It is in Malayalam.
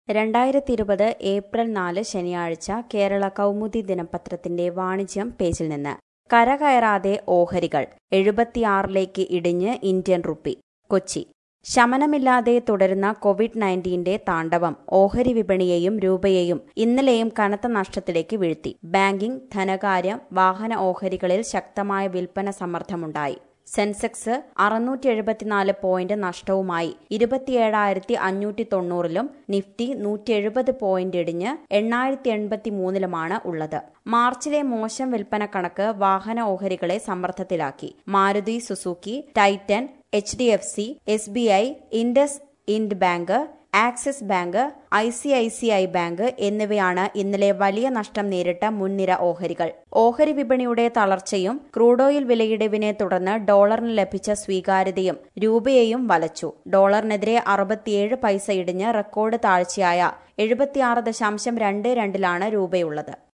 രണ്ടായിരത്തി ഇരുപത് ഏപ്രിൽ നാല് ശനിയാഴ്ച കേരള കൗമുദി ദിനപത്രത്തിന്റെ വാണിജ്യം പേജിൽ നിന്ന് കരകയറാതെ ഓഹരികൾ എഴുപത്തിയാറിലേക്ക് ഇടിഞ്ഞ് ഇന്ത്യൻ റുപ്പി കൊച്ചി ശമനമില്ലാതെ തുടരുന്ന കോവിഡ് നയൻറ്റീന്റെ താണ്ഡവം ഓഹരി വിപണിയെയും രൂപയെയും ഇന്നലെയും കനത്ത നഷ്ടത്തിലേക്ക് വീഴ്ത്തി ബാങ്കിംഗ് ധനകാര്യം വാഹന ഓഹരികളിൽ ശക്തമായ വിൽപ്പന സമ്മർദ്ദമുണ്ടായി സെൻസെക്സ് അറുന്നൂറ്റി എഴുപത്തിനാല് പോയിന്റ് നഷ്ടവുമായി ഇരുപത്തിയേഴായിരത്തി അഞ്ഞൂറ്റി തൊണ്ണൂറിലും നിഫ്റ്റി നൂറ്റി എഴുപത് പോയിന്റ് ഇടിഞ്ഞ് എണ്ണായിരത്തി എൺപത്തി മൂന്നിലുമാണ് ഉള്ളത് മാർച്ചിലെ മോശം വിൽപ്പന കണക്ക് വാഹന ഓഹരികളെ സമ്മർദ്ദത്തിലാക്കി Maruti Suzuki Titan H D F C S B I IndusInd bank axis bank I C I C I bank എന്നിവയാണ് ഇന്നലെ വലിയ നഷ്ടം നേരിട്ട മുൻനിര ഓഹരികൾ ഓഹരി വിപണിയുടെ തളർച്ചയും ക്രൂഡോയിൽ വിലയിടിവിനെ തുടർന്ന് ഡോളറിന് ലഭിച്ച സ്വീകാര്യതയും രൂപയെയും വലച്ചു ഡോളറിനെതിരെ അറുപത്തിയേഴ് പൈസ ഇടിഞ്ഞ് റെക്കോർഡ് താഴ്ചയായ എഴുപത്തിയാറ് ദശാംശം രണ്ട് രണ്ടിലാണ് രൂപയുള്ളത്